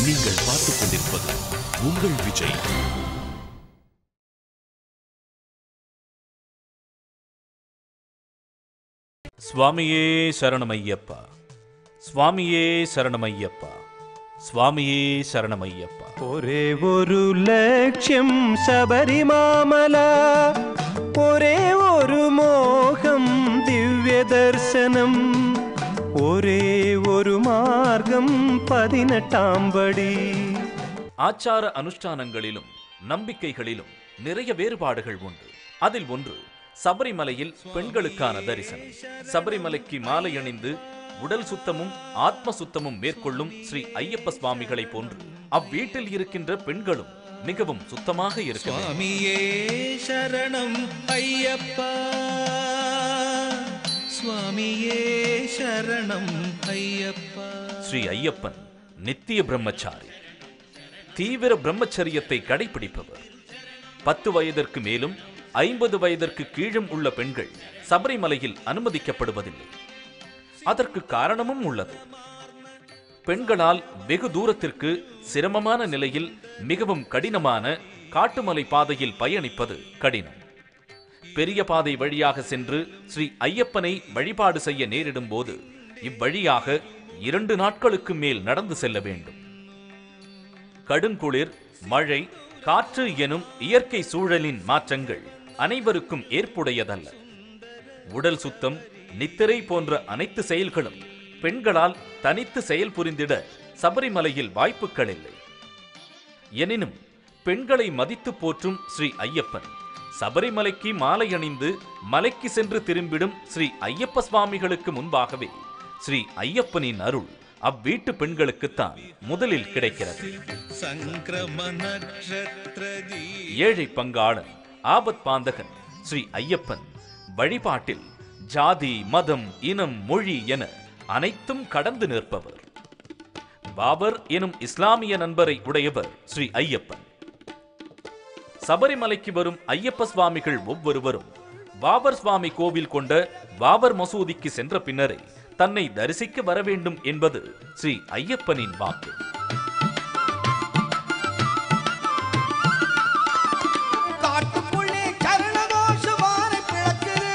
நீங்கள் பார்த்துக் கொண்டிருப்பது உங்கள் விஜய் சுவாமியே சரணமையப்பா சுவாமியே சரணமையப்பா சுவாமியே சரணமையப்பா ഒരേ ഒരു ലക്ഷ്യം ശബരിമാമല ഒരേ ഒരു മോഹം ദിവ്യദർശനം ഒരേ ഒരു മാർഗം പതിനെട്ടാം പടി ஆச்சார அனுஷ்டானங்களிலும் நம்பிக்கைகளிலும் நிறைய வேறுபாடுகள் உண்டு அதில் ஒன்று சபரிமலையில் பெண்களுக்கான தரிசனம் சபரிமலைக்கு மாலை அணிந்து உடல் சுத்தமும் ஆத்ம சுத்தமும் மேற்கொள்ளும் ஸ்ரீ ஐயப்ப சுவாமிகளை போன்று அவ்வீட்டில் இருக்கின்ற பெண்களும் மிகவும் சுத்தமாக இருக்க வேண்டும். சுவாமியே சரணம் ஐயப்பா சுவாமியே சரணம் ஐயப்பா ஸ்ரீ ஐயப்பன் நித்திய பிரம்மச்சாரி தீவிர பிரம்மச்சரியத்தை கடைபிடிப்பவர் பத்து வயதிற்கு மேலும் ஐம்பது வயதிற்கு கீழும் உள்ள பெண்கள் சபரிமலையில் அனுமதிக்கப்படுவதில்லை அதற்கு காரணமும் உள்ளது பெண்களால் வெகு தூரத்திற்கு சிரமமான நிலையில் மிகவும் கடினமான காட்டுமலை பாதையில் பயணிப்பது கடினம் பெரிய பாதை வழியாக சென்று ஸ்ரீ ஐயப்பனை வழிபாடு செய்ய நேரிடும் போது இவ்வழியாக இரண்டு நாட்களுக்கு மேல் நடந்து செல்ல வேண்டும் கடுங்குளிர் மழை காற்று எனும் இயற்கை சூழலின் மாற்றங்கள் அனைவருக்கும் ஏற்புடையதல்ல உடல் சுத்தம் நித்திரை போன்ற அனைத்து செயல்களும் பெண்களால் தனித்து செயல் புரிந்திட சபரிமலையில் வாய்ப்புகள் இல்லை எனினும் பெண்களை மதித்து போற்றும் ஸ்ரீ ஐயப்பன் சபரிமலைக்கு மாலை அணிந்து மலைக்கு சென்று திரும்பிடும் ஸ்ரீ ஐயப்ப சுவாமிகளுக்கு முன்பாகவே ஸ்ரீ ஐயப்பனின் அருள் அவ்வீட்டு பெண்களுக்குத்தான் முதலில் கிடைக்கிறது சங்கிரம நட்சத்திர ஏழை பங்காளன் ஆபத் பாந்தகன் ஸ்ரீ ஐயப்பன் வழிபாட்டில் ஜாதி மதம் இனம் மொழி என அனைத்தும் கடந்து நிற்பவர் பாபர் எனும் இஸ்லாமிய நண்பரை உடையவர் ஸ்ரீ ஐயப்பன் சபரிமலைக்கு வரும் ஐயப்ப சுவாமிகள் ஒவ்வொருவரும் பாபர் சுவாமி கோவில் கொண்ட பாபர் மசூதிக்கு சென்ற பின்னரே தன்னை தரிசிக்க வர வேண்டும் என்பது ஸ்ரீ ஐயப்பனின் வாக்கு காட்டுக்குள்ளே கருணதோஷ வாரை பிளக்குது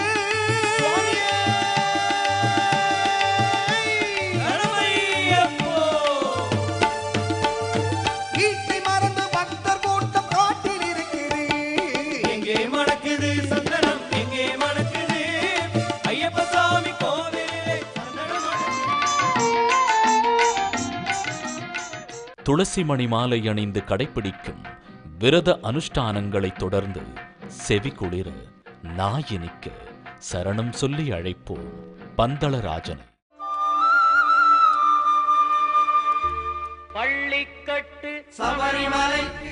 வீட்டை மறந்து பக்தர் கூட்டம் காட்டில் இருக்குது எங்கே மணக்குது சந்தனம் எங்கே மணக்குது ஐயப்ப சாமி கோவிலே சந்தனம் துளசி மணி மாலை அணிந்து கடைப்பிடிக்கும் விரத அனுஷ்டானங்களை தொடர்ந்து செவி குளிர நாயினிக்க சரணம் சொல்லி அழைப்போம் பந்தளராஜனை பள்ளிக்கட்டு சபரிமலை